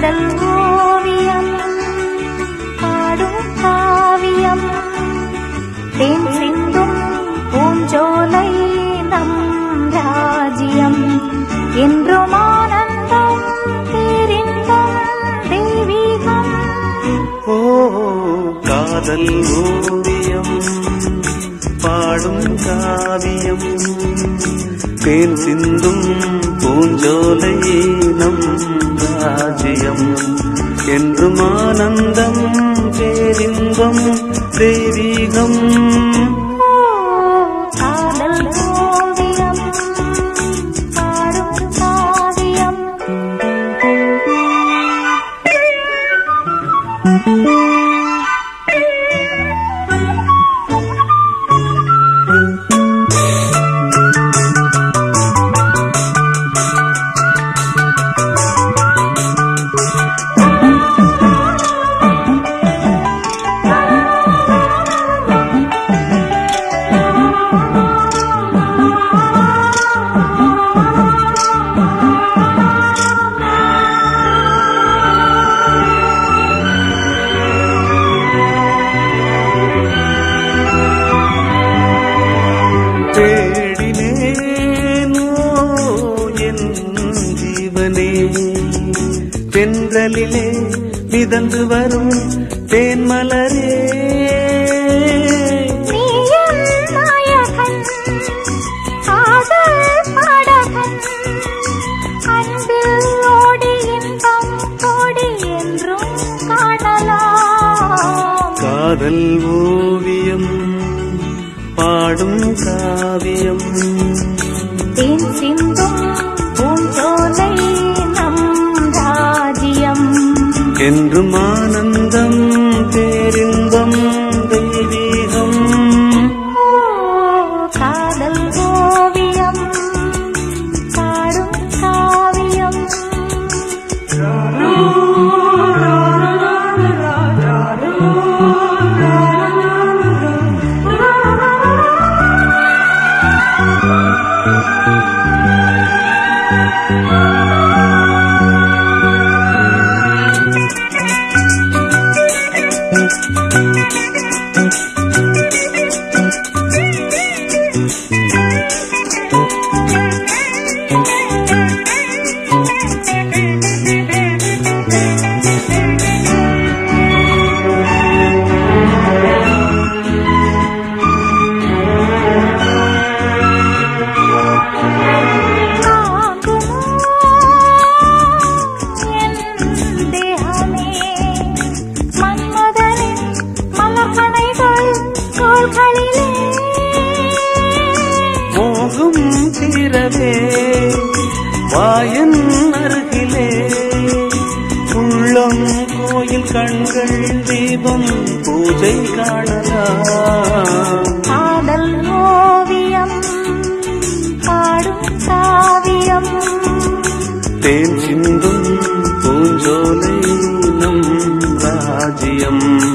காதல் ஓவியம் பாடும் காவியம் தேன் சிந்தும் பூஞ்சோலை நம் ராஜ்யம் என்றும் ஆனந்தம் பேரின்பம் தெய்வீகம் ஓ காதல் ஓவியம் பாடும் காவியம் தேன் சிந்தும் பூஞ்சோலை நம் ராஜ்யம் என்றும் ஆனந்தம் பேரின்பம் தெய்வீகம் ஓ காதல் ஓவியம் பாடும் காவியம் தேடினேனோ என் ஜீவனே தென்றலிலே மிதந்து வரும் தேன்மலரே நீயும் நாயகன் காதல் பாடகன் அன்பில் ஓடி இன்பம் கோடி என்றும் காணலாம் காதல் ஓவியம் பாடும் காவியம் தேன் சிந்தும் பூஞ்சோலை நம் ராஜ்யம் என்றும் ஆனந்தம் பேரின்பம் தெய்வீகம் ஓ காதல் ஓவியம் பாடும் காவியம் மோகம் தீரவே வாயன் அருகிலே உள்ளம் கோயில் கண்கள் தீபம் பூஜை காணலாம் காதல் ஓவியம் பாடும் காவியம் தேன் சிந்தும் பூஞ்சோலை நம் ராஜ்யம்